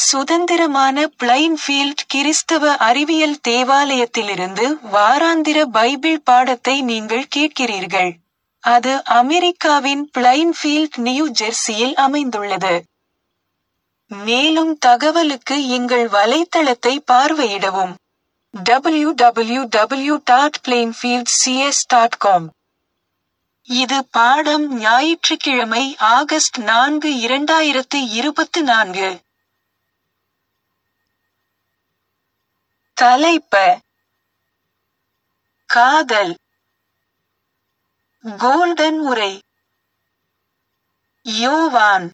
சுதந்திரமான பிளைன்ஃபீல்ட் கிறிஸ்தவ அறிவியல் தேவாலயத்திலிருந்து வாராந்திர பைபிள் பாடத்தை நீங்கள் கேட்கிறீர்கள். அது அமெரிக்காவின் பிளைன்ஃபீல்ட் நியூ ஜெர்சியில் அமைந்துள்ளது. மேலும் தகவலுக்கு எங்கள் வலைத்தளத்தை பார்வையிடவும். www.plainfieldcs.com இது பாடம் ஞாயிற்றுக்கிழமை ஆகஸ்ட் நான்கு இரண்டாயிரத்து இருபத்து நான்கு. தலைப்ப காதல் கோல்டன் உரை யோவான்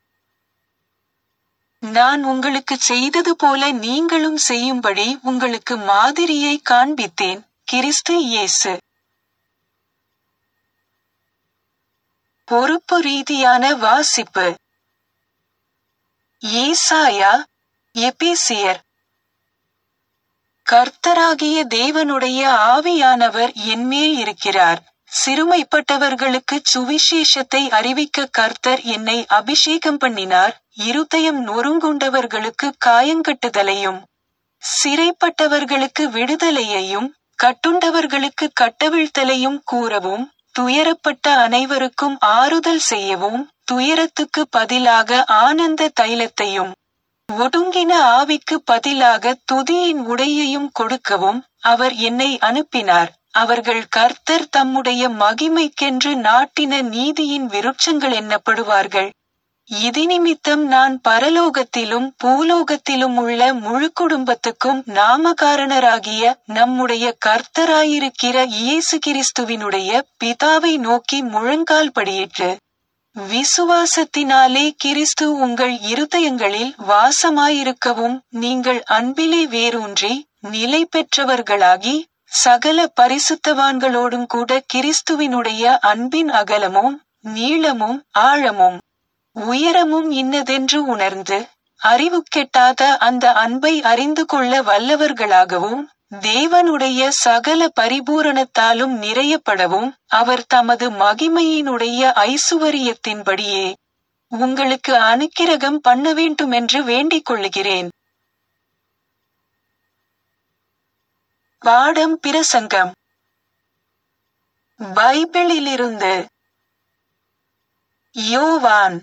நான் உங்களுக்குச் செய்தது போல நீங்களும் செய்யும்படி உங்களுக்கு மாதிரியை காண்பித்தேன் கிறிஸ்து இயேசு பொறுப்பு ரீதியான வாசிப்பு ஏசாயா எபேசியர் கர்த்தராகிய தேவனுடைய ஆவியானவர் என்மேல் இருக்கிறார் சிறுமைப்பட்டவர்களுக்கு சுவிசேஷத்தை அறிவிக்க கர்த்தர் என்னை அபிஷேகம் பண்ணினார் இருதயம் நொறுங்குண்டவர்களுக்கு காயங்கட்டுதலையும் சிறைப்பட்டவர்களுக்கு விடுதலையையும் கட்டுண்டவர்களுக்கு கட்டவிழ்த்தலையும் கூறவும் துயரப்பட்ட அனைவருக்கும் ஆறுதல் செய்யவும் துயரத்துக்கு பதிலாக ஆனந்த தைலத்தையும் ஒடுங்கின ஆவிக்கு பதிலாக துதியின் உடையையும் கொடுக்கவும் அவர் என்னை அனுப்பினார் அவர்கள் கர்த்தர் தம்முடைய மகிமைக்கென்று நாட்டின நீதியின் விருட்சங்கள் எண்ணப்படுவார்கள் இதினிமித்தம் நான் பரலோகத்திலும் பூலோகத்திலும் உள்ள முழு குடும்பத்துக்கும் நாமகாரணராகிய நம்முடைய கர்த்தராயிருக்கிற இயேசு கிறிஸ்துவினுடைய பிதாவை நோக்கி முழங்கால் படியிட்டு விசுவாசத்தினாலே கிறிஸ்து உங்கள் இருதயங்களில் வாசமாயிருக்கவும் நீங்கள் அன்பிலே வேரூன்றி நிலை பெற்றவர்களாகி சகல பரிசுத்தவான்களோடும் கூட கிறிஸ்துவினுடைய அன்பின் அகலமும் நீளமும் ஆழமும் உயரமும் இன்னதென்று உணர்ந்து அறிவு கெட்டாத அந்த அன்பை அறிந்து கொள்ள வல்லவர்களாகவும் தேவனுடைய சகல பரிபூரணத்தாலும் நிறையப்படவும் அவர் தமது மகிமையினுடைய ஐசுவரியத்தின்படியே உங்களுக்கு அனுக்கிரகம் பண்ண வேண்டுமென்று வேண்டிக் கொள்ளுகிறேன் பாடம் பிரசங்கம் பைபிளிலிருந்து யோவான்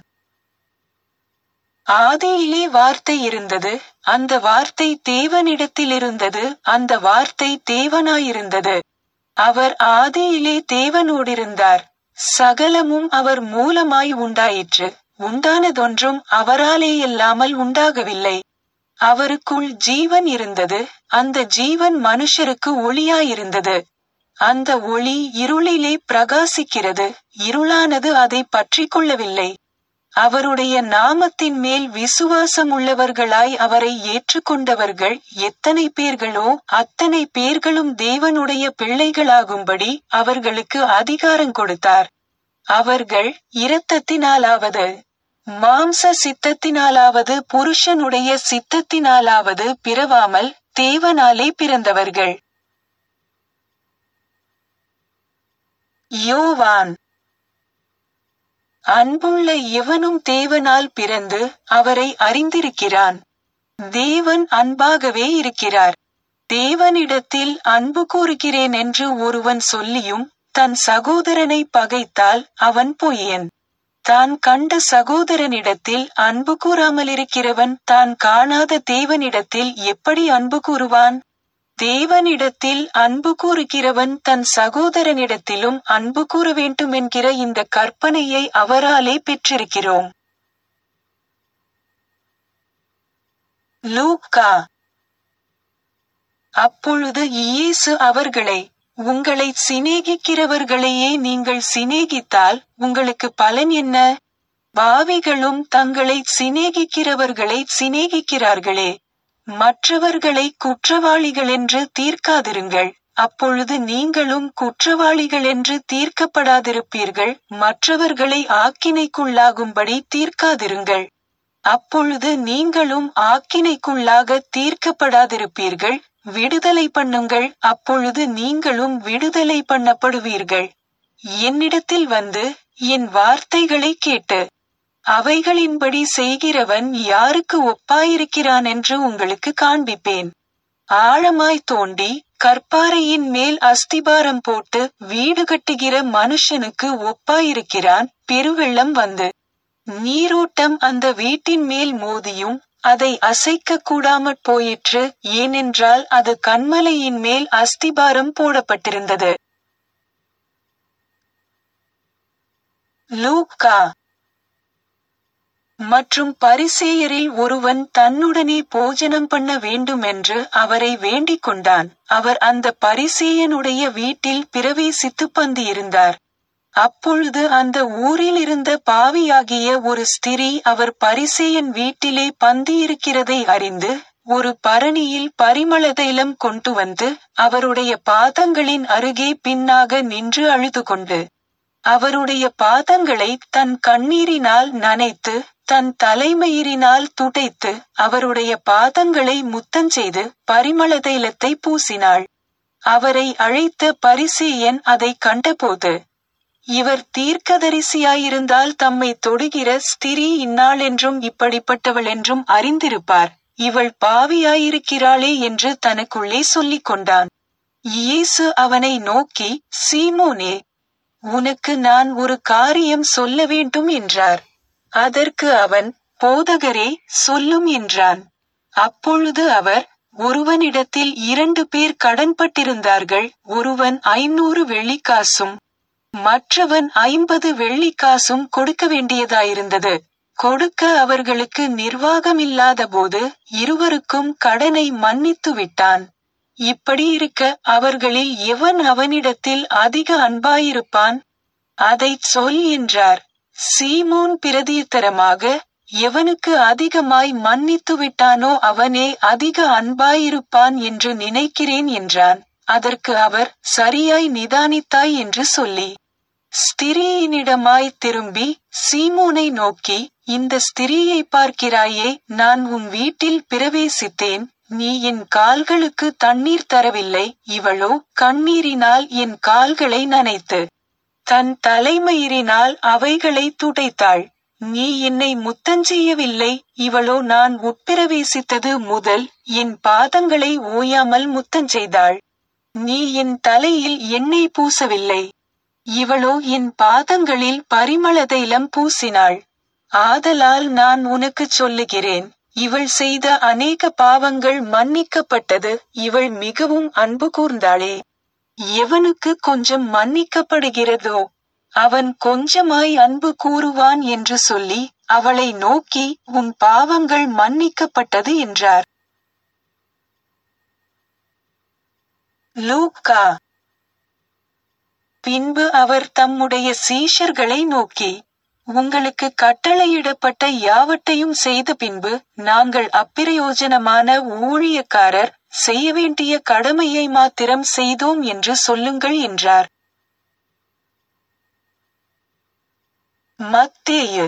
ஆதியிலே வார்த்தை இருந்தது அந்த வார்த்தை தேவனிடத்தில் இருந்தது அந்த வார்த்தை தேவனாயிருந்தது அவர் ஆதியிலே தேவனோடிருந்தார் சகலமும் அவர் மூலமாய் உண்டாயிற்று உண்டானதொன்றும் அவராலேயல்லாமல் உண்டாகவில்லை அவருக்குள் ஜீவன் இருந்தது அந்த ஜீவன் மனுஷருக்கு ஒளியாயிருந்தது அந்த ஒளி இருளிலே பிரகாசிக்கிறது இருளானது அதை பற்றிக் கொள்ளவில்லை அவருடைய நாமத்தின் மேல் விசுவாசம் உள்ளவர்களாய் அவரை ஏற்றுக்கொண்டவர்கள் எத்தனை பேர்களோ அத்தனை பேர்களும் தேவனுடைய பிள்ளைகளாகும்படி அவர்களுக்கு அதிகாரம் கொடுத்தார் அவர்கள் இரத்தத்தினாலாவது மாம்ச சித்தத்தினாலாவது புருஷனுடைய சித்தத்தினாலாவது பிறவாமல் தேவனாலே பிறந்தவர்கள் யோவான் அன்புள்ள இவனும் தேவனால் பிறந்து அவரை அறிந்திருக்கிறான் தேவன் அன்பாகவே இருக்கிறார் தேவனிடத்தில் அன்பு கூறுகிறேன் என்று ஒருவன் சொல்லியும் தன் சகோதரனை பகைத்தால் அவன் பொய்யன் தான் கண்ட சகோதரனிடத்தில் அன்பு கூறாமலிருக்கிறவன் தான் காணாத தேவனிடத்தில் எப்படி அன்பு கூறுவான் தேவனிடத்தில் அன்பு கூறுகிறவன் தன் சகோதரனிடத்திலும் அன்பு கூற வேண்டும் என்கிற இந்த கற்பனையை அவராலே பெற்றிருக்கிறோம் லூக்கா அப்பொழுது இயேசு அவர்களை உங்களை சிநேகிக்கிறவர்களையே நீங்கள் சிநேகித்தால் உங்களுக்கு பலன் என்ன பாவிகளும் தங்களை சிநேகிக்கிறவர்களை சிநேகிக்கிறார்களே மற்றவர்களை குற்றவாளிகள் என்று தீர்க்காதிருங்கள் அப்பொழுது நீங்களும் குற்றவாளிகள் என்று தீர்க்கப்படாதிருப்பீர்கள் மற்றவர்களை ஆக்கினைக்குள்ளாகும்படி தீர்க்காதிருங்கள் அப்பொழுது நீங்களும் ஆக்கினைக்குள்ளாக தீர்க்கப்படாதிருப்பீர்கள் விடுதலை பண்ணுங்கள் அப்பொழுது நீங்களும் விடுதலை பண்ணப்படுவீர்கள் என்னிடத்தில் வந்து என் வார்த்தைகளை கேட்டு அவைகளின்படி செய்கிறவன் யாருக்கு ஒப்பாயிருக்கிறான் என்று உங்களுக்கு காண்பிப்பேன் ஆழமாய் தோண்டி கற்பாறையின் மேல் அஸ்திபாரம் போட்டு வீடு கட்டுகிற மனுஷனுக்கு ஒப்பாயிருக்கிறான் பெருவெள்ளம் வந்து நீரோட்டம் அந்த வீட்டின் மேல் மோதியும் அதை அசைக்க கூடாமற் போயிற்று ஏனென்றால் அது கண்மலையின் மேல் அஸ்திபாரம் போடப்பட்டிருந்தது லூக்கா மற்றும் பரிசேயரில் ஒருவன் தன்னுடனே போஜனம் பண்ண வேண்டுமென்று அவரை வேண்டிக் கொண்டான் அவர் அந்த பரிசேயனுடைய வீட்டில் பிரவேசித்து பந்தியிருந்தார் அப்பொழுது அந்த ஊரில் இருந்த பாவியாகிய ஒரு ஸ்திரீ அவர் பரிசேயன் வீட்டிலே பந்தியிருக்கிறதை அறிந்து ஒரு பரணியில் பரிமள தைலம் கொண்டு வந்து அவருடைய பாதங்களின் அருகே பின்னாக நின்று அழுது கொண்டு அவருடைய பாதங்களை தன் கண்ணீரினால் நனைத்து தன் தலைமயிரினால் துடைத்து அவருடைய பாதங்களை முத்தஞ்செய்து பரிமள தைலத்தை பூசினாள் அவரை அழைத்த பரிசேயன் அதை கண்டபோது இவர் தீர்க்கதரிசியாயிருந்தால் தம்மை தொடுகிற ஸ்திரீ இன்னாள் என்றும் இப்படிப்பட்டவள் என்றும் அறிந்திருப்பார் இவள் பாவியாயிருக்கிறாளே என்று தனக்குள்ளே சொல்லிக் கொண்டான் இயேசு அவனை நோக்கி சீமோனே உனக்கு நான் ஒரு காரியம் சொல்ல வேண்டும் என்றார் அதற்கு அவன் போதகரே சொல்லும் என்றான் அப்பொழுது அவர் ஒருவனிடத்தில் இரண்டு பேர் கடன்பட்டிருந்தார்கள் ஒருவன் ஐநூறு வெள்ளிக்காசும் மற்றவன் ஐம்பது வெள்ளிக்காசும் கொடுக்க வேண்டியதாயிருந்தது கொடுக்க அவர்களுக்கு நிர்வாகமில்லாத போது இருவருக்கும் கடனை மன்னித்து விட்டான் இப்படி இருக்க அவர்களில் எவன் அவனிடத்தில் அதிக அன்பாயிருப்பான் அதைச் சொல் என்றார் சீமோன் பிரதியுத்தரமாக எவனுக்கு அதிகமாய் மன்னித்து விட்டானோ அவனே அதிக அன்பாயிருப்பான் என்று நினைக்கிறேன் என்றான் அதற்கு அவர் சரியாய் நிதானித்தாய் என்று சொல்லி ஸ்திரீயினிடமாய் திரும்பி சீமோனை நோக்கி இந்த ஸ்திரீயை பார்க்கிறாயே நான் உன் வீட்டில் பிரவேசித்தேன் நீ என் கால்களுக்கு தண்ணீர் தரவில்லை இவளோ கண்ணீரினால் என் கால்களை நனைத்து தன் தலைமயிரினால் அவைகளை துடைத்தாள் நீ என்னை முத்தஞ்செய்யவில்லை இவளோ நான் உட்பிரவேசித்தது முதல் என் பாதங்களை ஓயாமல் முத்தஞ்செய்தாள் நீ என் தலையில் எண்ணெய் பூசவில்லை இவளோ என் பாதங்களில் பரிமள தைலம் பூசினாள் ஆதலால் நான் உனக்குச் சொல்லுகிறேன் இவள் செய்த அநேக பாவங்கள் மன்னிக்கப்பட்டது இவள் மிகவும் அன்பு கூர்ந்தாளே எவனுக்கு கொஞ்சம் மன்னிக்கப்படுகிறதோ அவன் கொஞ்சமாய் அன்பு கூறுவான் என்று சொல்லி அவளை நோக்கி உன் பாவங்கள் மன்னிக்கப்பட்டது என்றார் லூக்கா பின்பு அவர் தம்முடைய சீஷர்களை நோக்கி உங்களுக்கு கட்டளையிடப்பட்ட யாவற்றையும் செய்த பின்பு நாங்கள் அப்பிரயோஜனமான ஊழியக்காரர் செய்ய வேண்டிய கடமையை மாத்திரம் செய்தோம் என்று சொல்லுங்கள் என்றார் மத்தேயு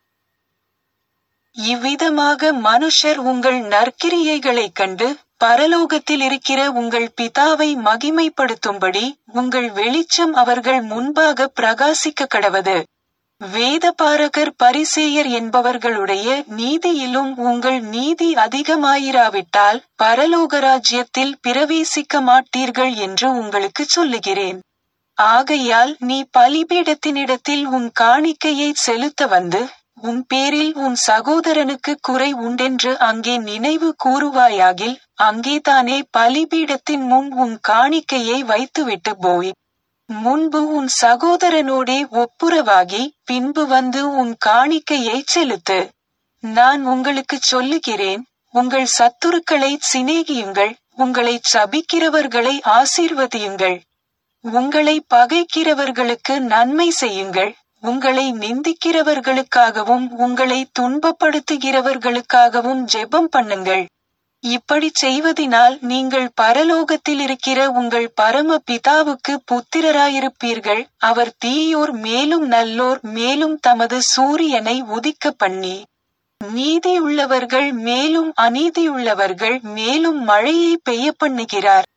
இவ்விதமாக மனுஷர் உங்கள் நற்கிரியைகளைக் கண்டு பரலோகத்தில் இருக்கிற உங்கள் பிதாவை மகிமைப்படுத்தும்படி உங்கள் வெளிச்சம் அவர்கள் முன்பாக பிரகாசிக்க கடவது வேதபாரகர் பரிசேயர் என்பவர்களுடைய நீதியிலும் உங்கள் நீதி அதிகமாயிராவிட்டால் பரலோக ராஜ்யத்தில் பிரவேசிக்க மாட்டீர்கள் என்று உங்களுக்கு சொல்லுகிறேன் ஆகையால் நீ பலிபீடத்தினிடத்தில் உன் காணிக்கையை செலுத்த வந்து உன் பேரில் உன் சகோதரனுக்கு குறை உண்டென்று அங்கே நினைவு கூறுவாயாகில் அங்கேதானே பலிபீடத்தின் முன் உன் காணிக்கையை வைத்துவிட்டு போய் முன்பு உன் சகோதரனோடே ஒப்புரவாகி பின்பு வந்து உன் காணிக்கையை செலுத்து நான் உங்களுக்குச் சொல்லுகிறேன் உங்கள் சத்துருக்களை சிநேகியுங்கள் உங்களை சபிக்கிறவர்களை ஆசீர்வதியுங்கள் உங்களை பகைக்கிறவர்களுக்கு நன்மை செய்யுங்கள் உங்களை நிந்திக்கிறவர்களுக்காகவும் உங்களை துன்பப்படுத்துகிறவர்களுக்காகவும் ஜெபம் பண்ணுங்கள் இப்படி செய்வதினால் நீங்கள் பரலோகத்தில் இருக்கிற உங்கள் பரம பிதாவுக்கு புத்திரராயிருப்பீர்கள் அவர் தீயோர் மேலும் நல்லோர் மேலும் தமது சூரியனை உதிக்க பண்ணி நீதியுள்ளவர்கள் மேலும் அநீதியுள்ளவர்கள் மேலும் மழையை பெய்ய பண்ணுகிறார்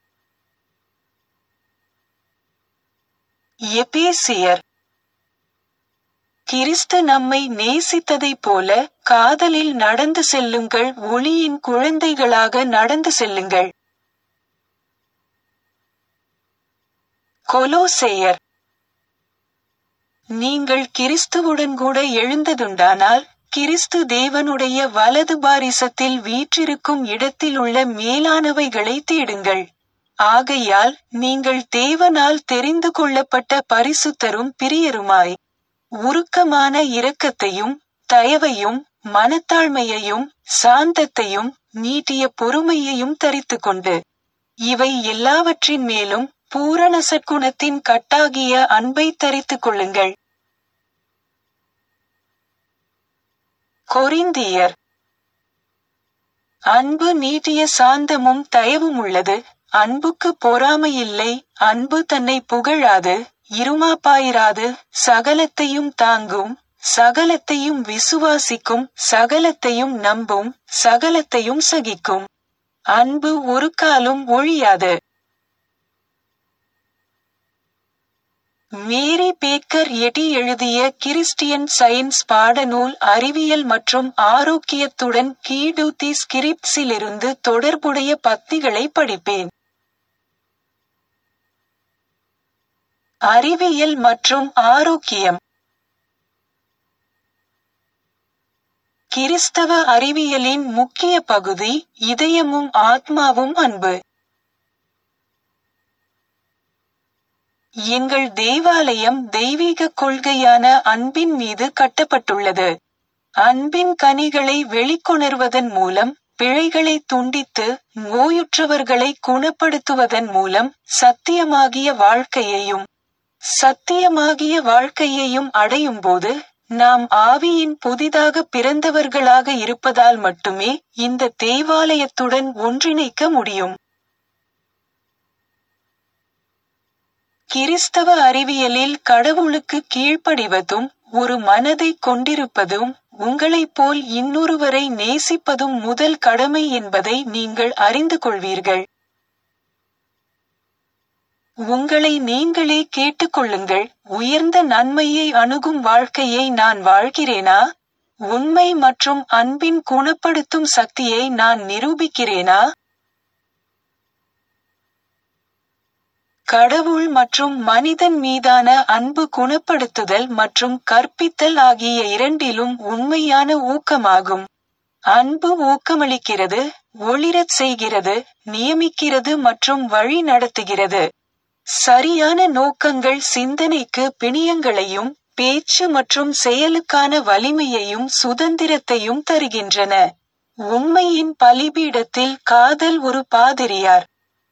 எபேசியர் கிறிஸ்து நம்மை நேசித்ததைப் போல காதலில் நடந்து செல்லுங்கள் ஒளியின் குழந்தைகளாக நடந்து செல்லுங்கள் கொலோசேயர் நீங்கள் கிறிஸ்துவுடன் கூட எழுந்ததுண்டானால் கிறிஸ்து தேவனுடைய வலது பாரிசத்தில் வீற்றிருக்கும் இடத்தில் உள்ள மேலானவைகளை தேடுங்கள் ஆகையால் நீங்கள் தேவனால் தெரிந்து கொள்ளப்பட்ட பரிசுத்தரும் பிரியருமாய் உருக்கமான இரக்கத்தையும் தயவையும் மனத்தாழ்மையையும் சாந்தத்தையும் நீட்டிய பொறுமையையும் தரித்துக்கொண்டு இவை எல்லாவற்றின் மேலும் பூரண சற்குணத்தின் கட்டாகிய அன்பை தரித்துக் கொள்ளுங்கள் கொரிந்தியர் அன்பு நீட்டிய சாந்தமும் தயவும் உள்ளது அன்புக்கு பொறாமையில்லை அன்பு தன்னை புகழாது இருமாப்பாயிராது சகலத்தையும் தாங்கும் சகலத்தையும் விசுவாசிக்கும் சகலத்தையும் நம்பும் சகலத்தையும் சகிக்கும் அன்பு ஒரு காலும் ஒழியாது மேரி பேக்கர் எடி எழுதிய கிறிஸ்டியன் சயின்ஸ் பாடநூல் அறிவியல் மற்றும் ஆரோக்கியத்துடன் கீடூத்தி ஸ்கிரிப்ட்ஸிலிருந்து தொடர்புடைய பத்திகளை படிப்பேன் அறிவியல் மற்றும் ஆரோக்கியம் கிறிஸ்தவ அறிவியலின் முக்கிய பகுதி இதயமும் ஆத்மாவும் அன்பு எங்கள் தேவாலயம் தெய்வீக கொள்கையான அன்பின் மீது கட்டப்பட்டுள்ளது அன்பின் கனிகளை வெளிக்கொணர்வதன் மூலம் பிழைகளை துண்டித்து நோயுற்றவர்களை குணப்படுத்துவதன் மூலம் சத்தியமாகிய வாழ்க்கையையும் சத்தியமாகிய வாழ்க்கையையும் அடையும்போது நாம் ஆவியின் புதிதாக பிறந்தவர்களாக இருப்பதால் மட்டுமே இந்த தேவாலயத்துடன் ஒன்றிணைக்க முடியும் கிறிஸ்தவ அறிவியலில் கடவுளுக்கு கீழ்ப்படிவதும் ஒரு மனதை கொண்டிருப்பதும் உங்களைப் போல் இன்னொருவரை நேசிப்பதும் முதல் கடமை என்பதை நீங்கள் அறிந்து கொள்வீர்கள் உங்களை நீங்களே கேட்டுக்கொள்ளுங்கள் உயர்ந்த நன்மையை அணுகும் வாழ்க்கையை நான் வாழ்கிறேனா உண்மை மற்றும் அன்பின் குணப்படுத்தும் சக்தியை நான் நிரூபிக்கிறேனா கடவுள் மற்றும் மனிதன் மீதான அன்பு குணப்படுத்துதல் மற்றும் கற்பித்தல் ஆகிய இரண்டிலும் உண்மையான ஊக்கமாகும் அன்பு ஊக்கமளிக்கிறது ஒளிரச் செய்கிறது நியமிக்கிறது மற்றும் வழி நடத்துகிறது சரியான நோக்கங்கள் சிந்தனைக்கு பிணியங்களையும் பேச்சு மற்றும் செயலுக்கான வலிமையையும் சுதந்திரத்தையும் தருகின்றன உண்மையின் பலிபீடத்தில் காதல் ஒரு பாதிரியார்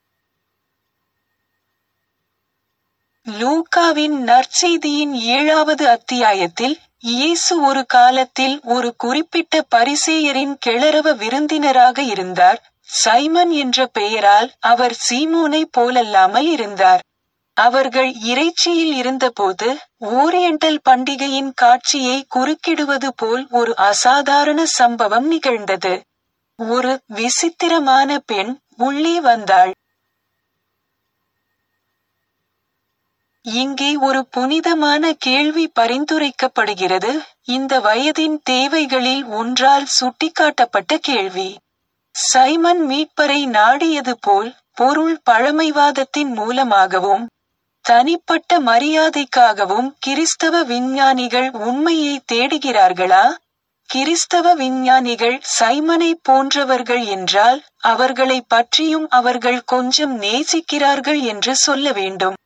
லூக்காவின் நற்செய்தியின் ஏழாவது அத்தியாயத்தில் இயேசு ஒரு காலத்தில் ஒரு குறிப்பிட்ட பரிசேயரின் கிளறவ விருந்தினராக இருந்தார் சைமன் என்ற பெயரால் அவர் சீமோனை போலல்லாமல் இருந்தார் அவர்கள் இறைச்சியில் இருந்தபோது ஓரியண்டல் பண்டிகையின் காட்சியை குறுக்கிடுவது போல் ஒரு அசாதாரண சம்பவம் நிகழ்ந்தது ஒரு விசித்திரமான பெண் உள்ளே வந்தாள் இங்கே ஒரு புனிதமான கேள்வி பரிந்துரைக்கப்படுகிறது இந்த வயதின் தேவைகளில் ஒன்றால் சுட்டிக்காட்டப்பட்ட கேள்வி சைமன் மீட்பரை நாடியது போல் பொருள் பழமைவாதத்தின் மூலமாகவும் தனிப்பட்ட மரியாதைக்காகவும் கிறிஸ்தவ விஞ்ஞானிகள் உண்மையை தேடுகிறார்களா கிறிஸ்தவ விஞ்ஞானிகள் சைமனை போன்றவர்கள் என்றால் அவர்களை பற்றியும் அவர்கள் கொஞ்சம் நேசிக்கிறார்கள் என்று சொல்ல வேண்டும்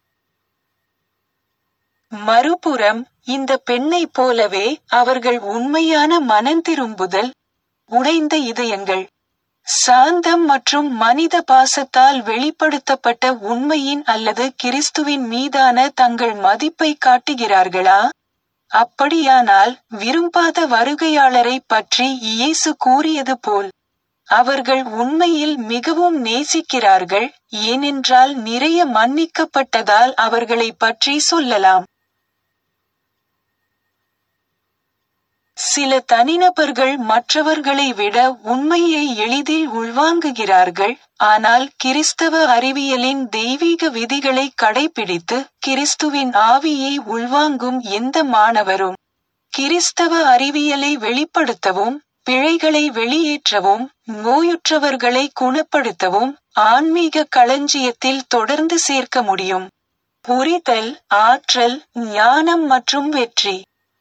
மறுபுறம் இந்த பெண்ணைப் போலவே அவர்கள் உண்மையான மனந்திரும்புதல் உடைந்த இதயங்கள் சாந்தம் மற்றும் மனித பாசத்தால் வெளிப்படுத்தப்பட்ட உண்மையின் அல்லது கிறிஸ்துவின் மீதான தங்கள் மதிப்பை காட்டுகிறார்களா அப்படியானால் விரும்பாத வருகையாளரை பற்றி இயேசு கூறியது போல் அவர்கள் உண்மையில் மிகவும் நேசிக்கிறார்கள் ஏனென்றால் நிறைய மன்னிக்கப்பட்டதால் அவர்களை பற்றி சொல்லலாம் சில தனிநபர்கள் மற்றவர்களை விட உண்மையை எளிதில் உள்வாங்குகிறார்கள் ஆனால் கிறிஸ்தவ அறிவியலின் தெய்வீக விதிகளை கடைபிடித்து கிறிஸ்துவின் ஆவியை உள்வாங்கும் எந்த மாணவரும் கிறிஸ்தவ அறிவியலை வெளிப்படுத்தவும் பிழைகளை வெளியேற்றவும் நோயுற்றவர்களை குணப்படுத்தவும் ஆன்மீக களஞ்சியத்தில் தொடர்ந்து சேர்க்க முடியும் புரிதல் ஆற்றல் ஞானம் மற்றும் வெற்றி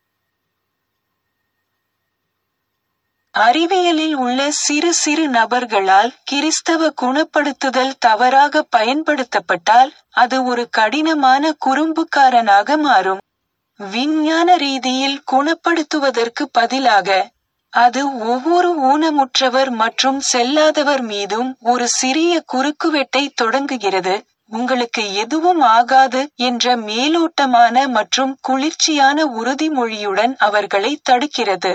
அறிவியலில் உள்ள சிறு சிறு நபர்களால் கிறிஸ்தவ குணப்படுத்துதல் தவறாக பயன்படுத்தப்பட்டால் அது ஒரு கடினமான குறும்புக்காரனாக மாறும் விஞ்ஞான ரீதியில் குணப்படுத்துவதற்கு பதிலாக அது ஒவ்வொரு ஊனமுற்றவர் மற்றும் செல்லாதவர் மீதும் ஒரு சிறிய குறுக்குவெட்டை தொடங்குகிறது உங்களுக்கு எதுவும் ஆகாது என்ற மேலோட்டமான மற்றும் குளிர்ச்சியான உறுதிமொழியுடன் அவர்களை தடுக்கிறது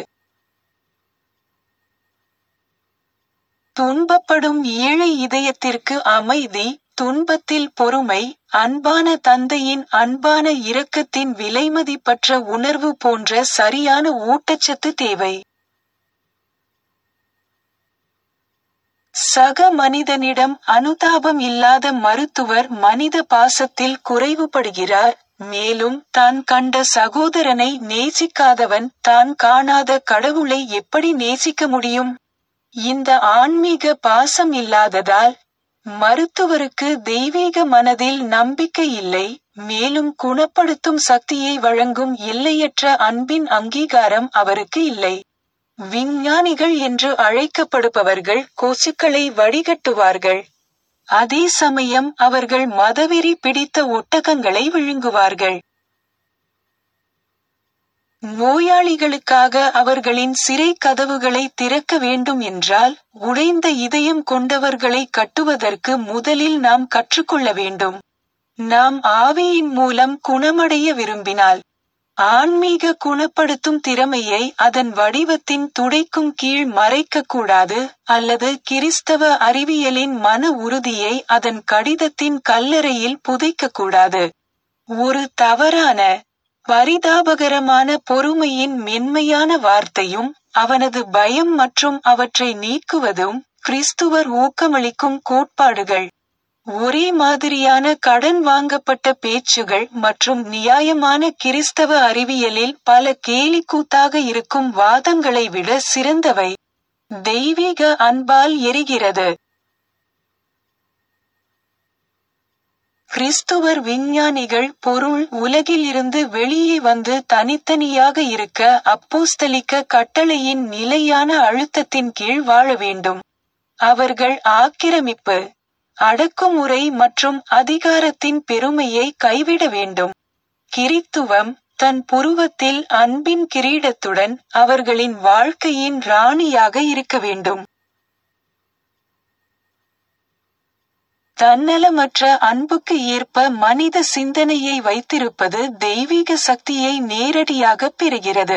துன்பப்படும் ஏழை இதயத்திற்கு அமைதி துன்பத்தில் பொறுமை அன்பான தந்தையின் அன்பான இரக்கத்தின் விலைமதிப்பற்ற உணர்வு போன்ற சரியான ஊட்டச்சத்து தேவை சக மனிதனிடம் அனுதாபம் இல்லாத மருத்துவர் மனித பாசத்தில் குறைவுபடுகிறார் மேலும் தான் கண்ட சகோதரனை நேசிக்காதவன் தான் காணாத கடவுளை எப்படி நேசிக்க முடியும் இந்த ஆன்மீக பாசம் இல்லாததால் மருத்துவருக்கு தெய்வீக மனதில் நம்பிக்கை இல்லை மேலும் குணப்படுத்தும் சக்தியை வழங்கும் எல்லையற்ற அன்பின் அங்கீகாரம் அவருக்கு இல்லை விஞ்ஞானிகள் என்று அழைக்கப்படுபவர்கள் கொசுக்களை வடிகட்டுவார்கள் அதே சமயம் அவர்கள் மதவெறி பிடித்த ஒட்டகங்களை விழுங்குவார்கள் நோயாளிகளுக்காக அவர்களின் சிறை கதவுகளை திறக்க வேண்டும் என்றால் உடைந்த இதயம் கொண்டவர்களை கட்டுவதற்கு முதலில் நாம் கற்றுக்கொள்ள வேண்டும் நாம் ஆவியின் மூலம் குணமடைய விரும்பினால் ஆன்மீக குணப்படுத்தும் திறமையை அதன் வடிவத்தின் துடைக்கும் கீழ் மறைக்கக்கூடாது அல்லது கிறிஸ்தவ அறிவியலின் மன உறுதியை அதன் கடிதத்தின் கல்லறையில் புதைக்கக்கூடாது ஒரு தவறான பரிதாபகரமான பொறுமையின் மென்மையான வார்த்தையும் அவனது பயம் மற்றும் அவற்றை நீக்குவதும் கிறிஸ்துவர் ஊக்கமளிக்கும் கோட்பாடுகள் ஒரே மாதிரியான கடன் வாங்கப்பட்ட பேச்சுகள் மற்றும் நியாயமான கிறிஸ்தவ அறிவியலில் பல கேலிக்கூத்தாக இருக்கும் வாதங்களை விட சிறந்தவை தெய்வீக அன்பால் எரிகிறது கிறிஸ்துவர் விஞ்ஞானிகள் பொருள் உலகில் இருந்து வெளியே வந்து தனித்தனியாக இருக்க அப்போஸ்தலிக்க கட்டளையின் நிலையான அழுத்தத்தின் கீழ் வாழ வேண்டும் அவர்கள் ஆக்கிரமிப்பு அடக்குமுறை மற்றும் அதிகாரத்தின் பெருமையை கைவிட வேண்டும் கிறித்துவம் தன் புருவத்தில் அன்பின் கிரீடத்துடன் அவர்களின் வாழ்க்கையின் ராணியாக இருக்க வேண்டும் தன்னலமற்ற அன்புக்கு ஏற்ப மனித சிந்தனையை வைத்திருப்பது தெய்வீக சக்தியை நேரடியாக பெறுகிறது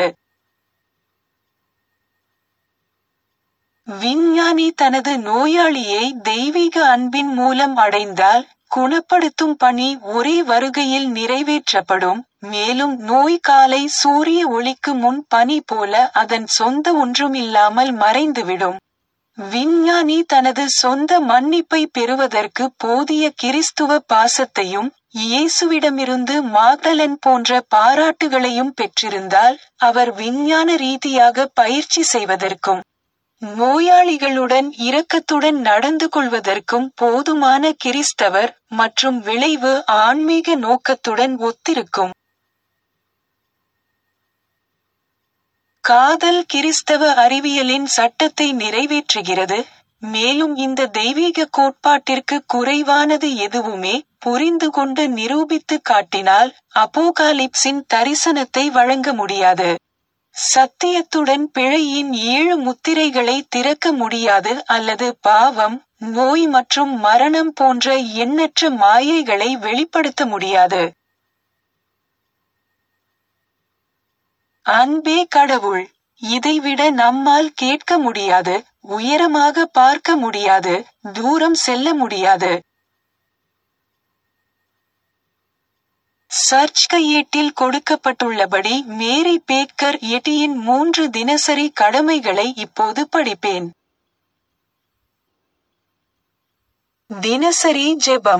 விஞ்ஞானி தனது நோயாளியை தெய்வீக அன்பின் மூலம் அடைந்தால் குணப்படுத்தும் பணி ஒரே வருகையில் நிறைவேற்றப்படும் மேலும் நோய் காலை சூரிய ஒளிக்கு முன் பனி போல அதன் சொந்த ஒன்றுமில்லாமல் மறைந்துவிடும் விஞ்ஞானி தனது சொந்த மன்னிப்பை பெறுவதற்கு போதிய கிறிஸ்துவ பாசத்தையும் இயேசுவிடமிருந்து மாக்டலன் போன்ற பாராட்டுகளையும் பெற்றிருந்தால் அவர் விஞ்ஞான ரீதியாக பயிற்சி செய்வதற்கும் நோயாளிகளுடன் இரக்கத்துடன் நடந்து கொள்வதற்கும் போதுமான கிறிஸ்தவர் மற்றும் விளைவு ஆன்மீக நோக்கத்துடன் ஒத்திருக்கும் காதல் கிறிஸ்தவ அறிவியலின் சட்டத்தை நிறைவேற்றுகிறது மேலும் இந்த தெய்வீக கோட்பாட்டிற்கு குறைவானது எதுவுமே புரிந்து கொண்டு நிரூபித்து காட்டினால் அப்போகாலிப்ஸின் தரிசனத்தை வழங்க முடியாது சத்தியத்துடன் பிழையின் ஏழு முத்திரைகளை திறக்க முடியாது அல்லது பாவம் நோய் மற்றும் மரணம் போன்ற எண்ணற்ற மாயைகளை வெளிப்படுத்த முடியாது அன்பே கடவுள் இதைவிட நம்மால் கேட்க முடியாது உயரமாக பார்க்க முடியாது தூரம் செல்ல முடியாது சர்ச் கையேட்டில் கொடுக்கப்பட்டுள்ளபடி மேரி பேக்கர் எட்டியின் மூன்று தினசரி கடமைகளை இப்போது படிப்பேன் தினசரி ஜெபம்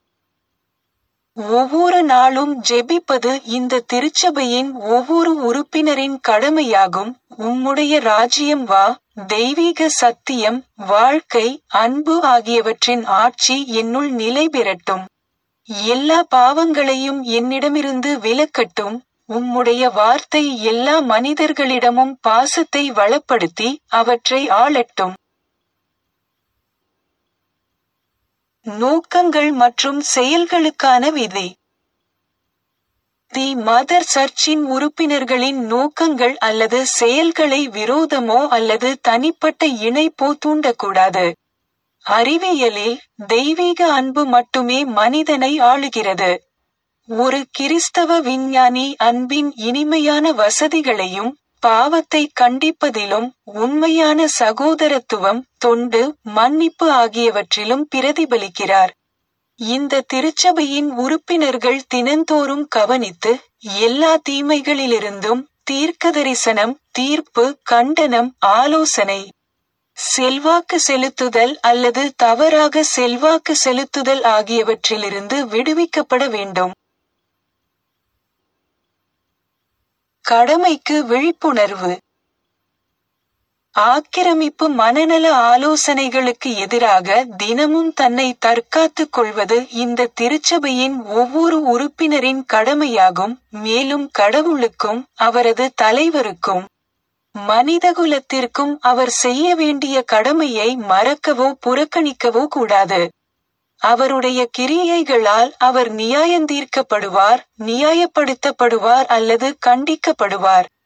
ஒவ்வொரு நாளும் ஜெபிப்பது இந்த திருச்சபையின் ஒவ்வொரு உறுப்பினரின் கடமையாகும் உம்முடைய ராஜ்யம் வா தெய்வீக சத்தியம் வாழ்க்கை அன்பு ஆகியவற்றின் ஆட்சி என்னுள் நிலை பெறட்டும் எல்லா பாவங்களையும் என்னிடமிருந்து விலக்கட்டும் உம்முடைய வார்த்தை எல்லா மனிதர்களிடமும் பாசத்தை வளப்படுத்தி அவற்றை ஆளட்டும் நோக்கங்கள் மற்றும் செயல்களுக்கான விதி தி மதர் சர்ச்சின் உறுப்பினர்களின் நோக்கங்கள் அல்லது செயல்களை விரோதமோ அல்லது தனிப்பட்ட இணைப்போ தூண்டக்கூடாது அறிவியலில் தெய்வீக அன்பு மட்டுமே மனிதனை ஆளுகிறது ஒரு கிறிஸ்தவ விஞ்ஞானி அன்பின் இனிமையான வசதிகளையும் பாவத்தை கண்டிப்பதிலும் உண்மையான சகோதரத்துவம் தொண்டு மன்னிப்பு ஆகியவற்றிலும் பிரதிபலிக்கிறார் இந்த திருச்சபையின் உறுப்பினர்கள் தினந்தோறும் கவனித்து எல்லா தீமைகளிலிருந்தும் தீர்க்கதரிசனம் தீர்ப்பு கண்டனம் ஆலோசனை செல்வாக்கு செலுத்துதல் அல்லது தவறாக செல்வாக்கு செலுத்துதல் ஆகியவற்றிலிருந்து விடுவிக்கப்பட வேண்டும் கடமைக்கு விழிப்புணர்வு ஆக்கிரமிப்பு மனநல ஆலோசனைகளுக்கு எதிராக தினமும் தன்னை தற்காத்துக் கொள்வது இந்த திருச்சபையின் ஒவ்வொரு உறுப்பினரின் கடமையாகும் மேலும் கடவுளுக்கும் அவரது தலைவருக்கும் மனிதகுலத்திற்கும் அவர் செய்ய வேண்டிய கடமையை மறக்கவோ புறக்கணிக்கவோ கூடாது அவருடைய கிரியைகளால் அவர் நியாயந்தீர்க்கப்படுவார் நியாயப்படுத்தப்படுவார் அல்லது கண்டிக்கப்படுவார்